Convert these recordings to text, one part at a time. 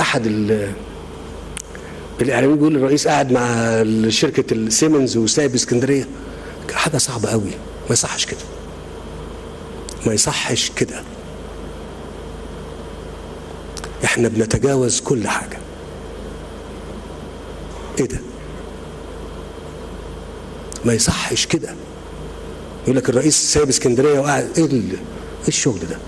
احد ال- الاعلاميين بيقول الرئيس قاعد مع شركه السيمنز وسايب اسكندريه حاجه صعبه قوي ما يصحش كده ما يصحش كده احنا بنتجاوز كل حاجه ايه ده ما يصحش كده يقول لك الرئيس سايب اسكندريه وقاعد ايه ال- ايه الشغل ده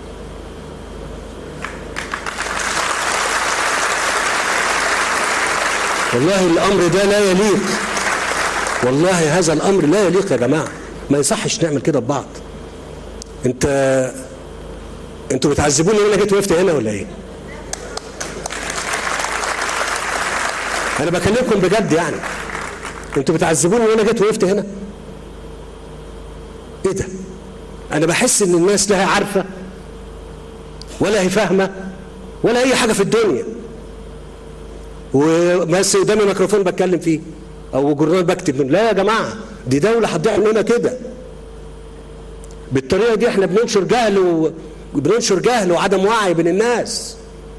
والله الامر ده لا يليق والله هذا الامر لا يليق يا جماعه ما يصحش نعمل كده ببعض انت انتوا بتعذبوني وانا جيت وقفت هنا ولا ايه انا بكلمكم بجد يعني انتوا بتعذبوني وانا جيت وقفت هنا ايه ده انا بحس ان الناس لا هي عارفه ولا هي فاهمه ولا اي حاجه في الدنيا وبس قدامي ميكروفون بتكلم فيه او جورنال بكتب منه لا يا جماعه دي دوله هتضيع مننا كده بالطريقه دي احنا بننشر جهل و... بننشر جهل وعدم وعي بين الناس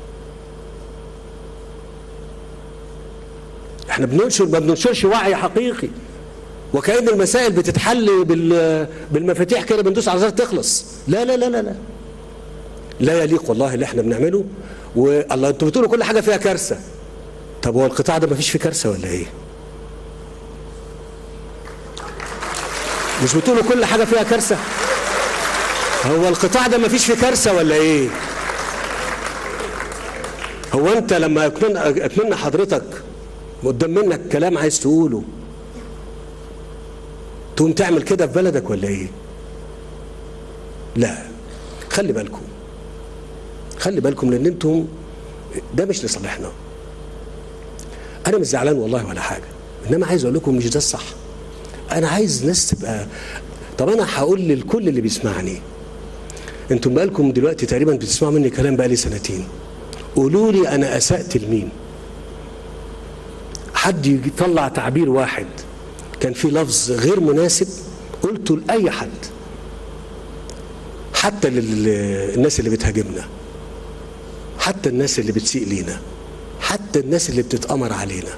احنا بننشر ما بننشرش وعي حقيقي وكأن المسائل بتتحل بال... بالمفاتيح كده بندوس على زر تخلص لا لا لا لا لا لا يليق والله اللي احنا بنعمله والله انتوا بتقولوا كل حاجه فيها كارثه طب هو القطاع ده ما فيش فيه كارثه ولا ايه مش بتقولوا كل حاجه فيها كارثه هو القطاع ده ما فيش فيه كارثه ولا ايه هو انت لما يكون اتمنى حضرتك قدام منك كلام عايز تقوله تقوم تعمل كده في بلدك ولا ايه لا خلي بالكم خلي بالكم لان انتم ده مش لصالحنا انا مش زعلان والله ولا حاجه انما عايز اقول لكم مش ده الصح انا عايز ناس تبقى طب انا هقول للكل اللي بيسمعني انتم بقالكم دلوقتي تقريبا بتسمعوا مني كلام بقالي سنتين قولوا لي انا اسأت لمين حد يطلع تعبير واحد كان فيه لفظ غير مناسب قلته لاي حد حتى للناس اللي بتهاجمنا حتى الناس اللي بتسيء لينا حتى الناس اللي بتتأمر علينا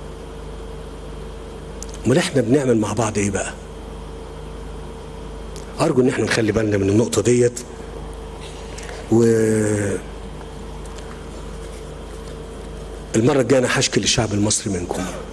امال احنا بنعمل مع بعض ايه بقى ارجو ان احنا نخلي بالنا من النقطه ديت و المره الجايه انا هشكي للشعب المصري منكم